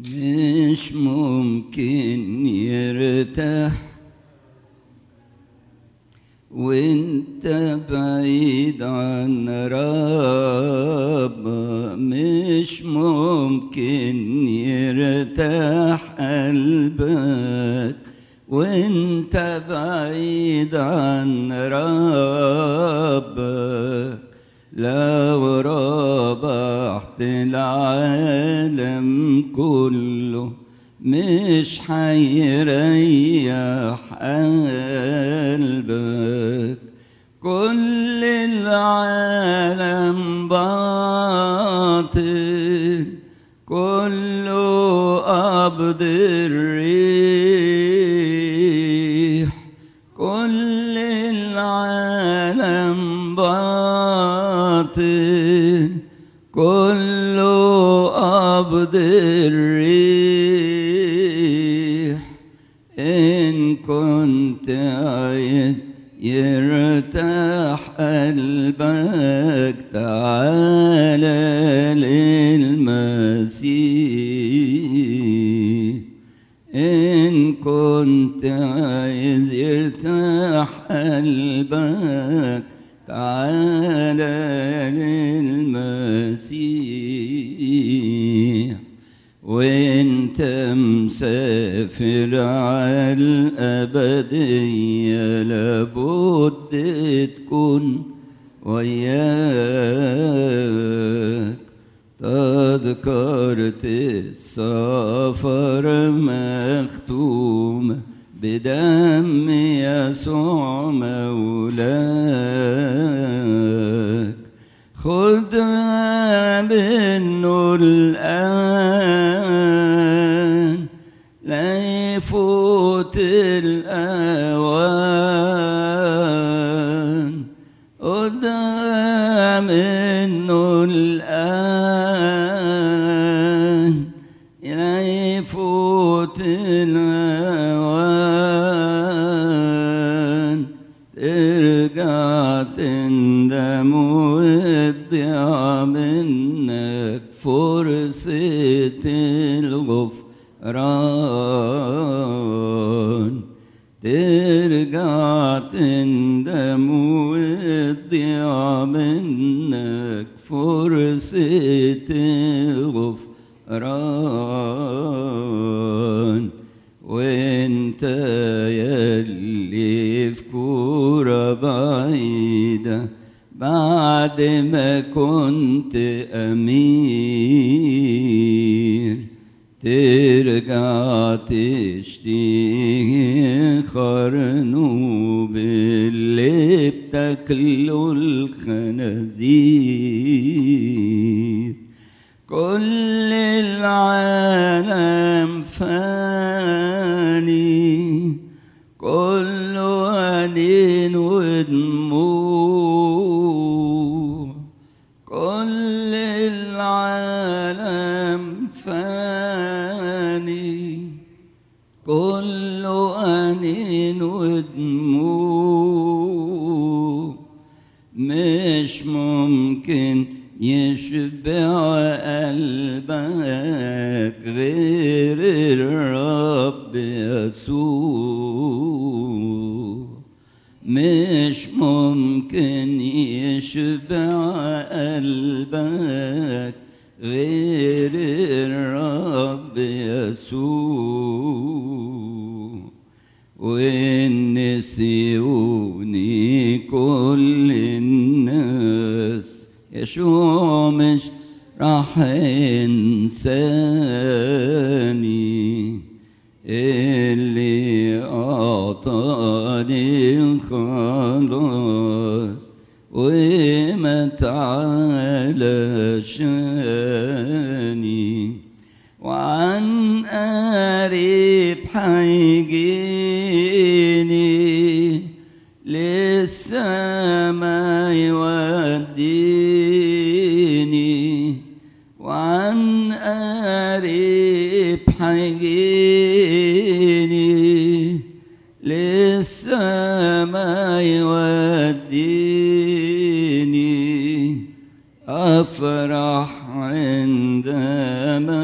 مش ممكن يرتاح وانت بعيد عن رب مش ممكن يرتاح قلبك وانت بعيد عن ربك لو ربحت العالم كله مش حيريح قلبك كل العالم باطل كله قبض الريح كل العالم باطل كله قبض الريح إن كنت عايز يرتاح قلبك تعالى للمسيح إن كنت عايز يرتاح قلبك تعالى للمسيح وانت مسافر على الأبدية لابد تكون وياك تذكرة السفر مختومة بدم يسوع مولاك خذها منه الآن لا يفوت الأوان خذها منه الآن لا يفوت الأوان ترجع تندم وتضيع منك فرصة الغفران ترجع تندم وتضيع منك فرصة الغفران وانت يلي في كورة بعيدة بعد ما كنت أمير ترجع تشتهي خرنوب اللي بتاكله الخنازير كل العالم فاني كله أنين ودموع كل العالم فاني كله أنين ودموع مش ممكن يشبع قلبك غير الرب يسوع مش ممكن يشبع قلبك غير الرب يسوع وإن نسيوني كل الناس يشوع مش راح انساني اللي اعطاني الخلاص ومات على شاني وعن قريب حيجيني للسما يوديني وعن قريب حيجيني للسما يوديني أفرح عندما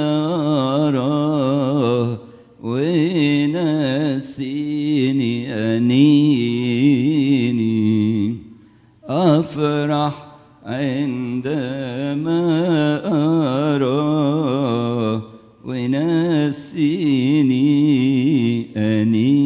أراه ونسيني أنيني أفرح عندما أراه ونسيني أنيني